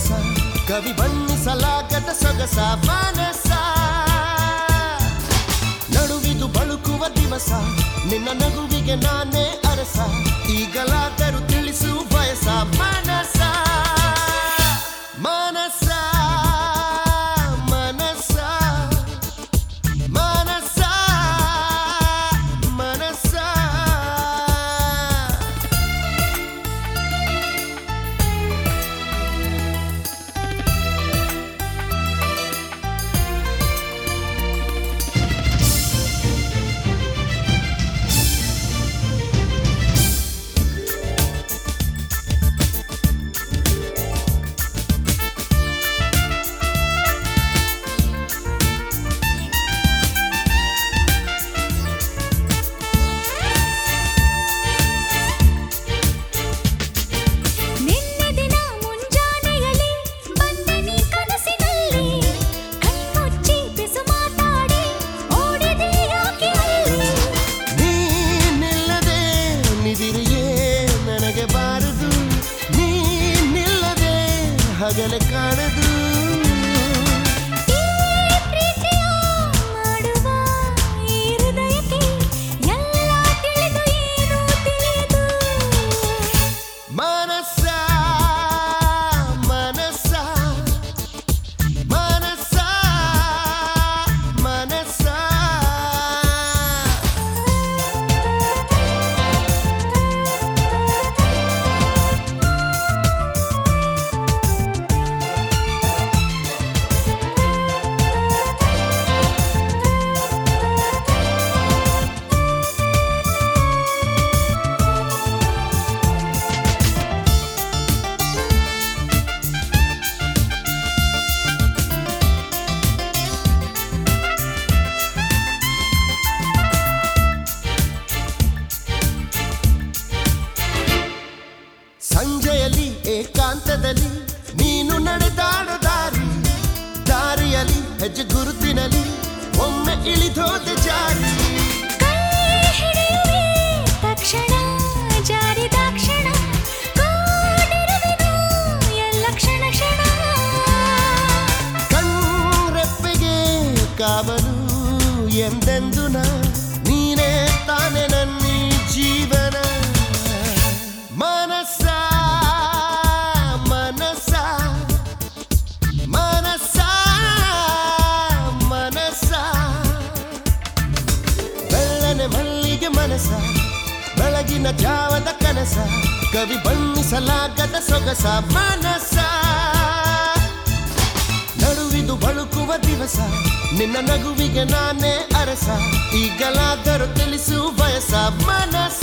ದಿವಸ ಕವಿ ಬಣ್ಣಿಸಲಾಗದ ಸೊಗಸ ಮಾನಸ ನಡುವಿದು ಬಳುಕುವ ದಿವಸ ನಿನ್ನ ನಗುವಿಗೆ ನಾನೇ ಅರಸ ಈಗಲಾದರೂ ತಿಳಿಸು ಬಯಸ ಮನಸ ಮನಸ ಮನಸ ಮನಸ ಮನಸ ನಿನ್ನೆ ದಿನ ಮುಂಜಾನೆಯಲ್ಲಿ ಬಂದೆ ನೀ ಕನಸಿನಲ್ಲಿ ಕಣ್ಮುಚ್ಚಿ ಬಿಸು ಮಾತಾಡಿ ಓಡಿದೆ ಯಾಕೆ ಅಲ್ಲಿ ನೀನಿಲ್ಲದೆ ನಿದಿರೆಯೇ ನನಗೆ ಬಾರದು ನೀನಿಲ್ಲದೆ ಹಗಲ ಕಾಣದು ಈ ಪ್ರೀತಿಯ ಮಾಡುವ ಈ ಹೃದಯಕ್ಕೆ ಎಲ್ಲ ತಿಳಿದು ಏನು ತಿಳಿದು ಮನಸ ಮನಸ ಮನಸ ಮನಸ ಸಂಜೆಯಲ್ಲಿ ಏಕಾಂತದಲ್ಲಿ ನೀನು ನಡೆದಾಡೋ ದಾರಿ ದಾರಿಯಲ್ಲಿ ಹೆಜ್ಜೆ ಗುರುತಿನಲ್ಲಿ ಒಮ್ಮೆ ಇಳಿದೋದ ಜಾರಿ ಕೈ ಹಿಡಿಯುವೆ ತಕ್ಷಣ ಜಾರಿದಾಕ್ಷಣ ಕಾಡಿರುವೆನು ಎಲ್ಲ ಕ್ಷಣ ಕ್ಷಣ ಕಣ್ರೆಪ್ಪೆಗೆ ಕಾವಲು ಎಂದೆಂದು ನಾ ನೀನೇ ತಾನೆ ನನ್ನ ಜೀವನ ಮನಸ ಮನಸ ಮನಸ ಮನಸ ಬೆಳ್ಳನೆ ಮಲ್ಲಿಗೆ ಮನಸ ಬೆಳಗಿನ ಜಾವದ ಕನಸ ಕವಿ ಬಣ್ಣಿಸಲಾಗದ ಸೊಗಸ ಮನಸ ನಡುವಿದು ಬಳುಕುವ ದಿವಸ ನಿನ್ನ ನಗುವಿಗೆ ನಾನೇ ಅರಸ ಈಗಲಾದರೂ ತಿಳಿಸು ಬಯಸ ಮನಸ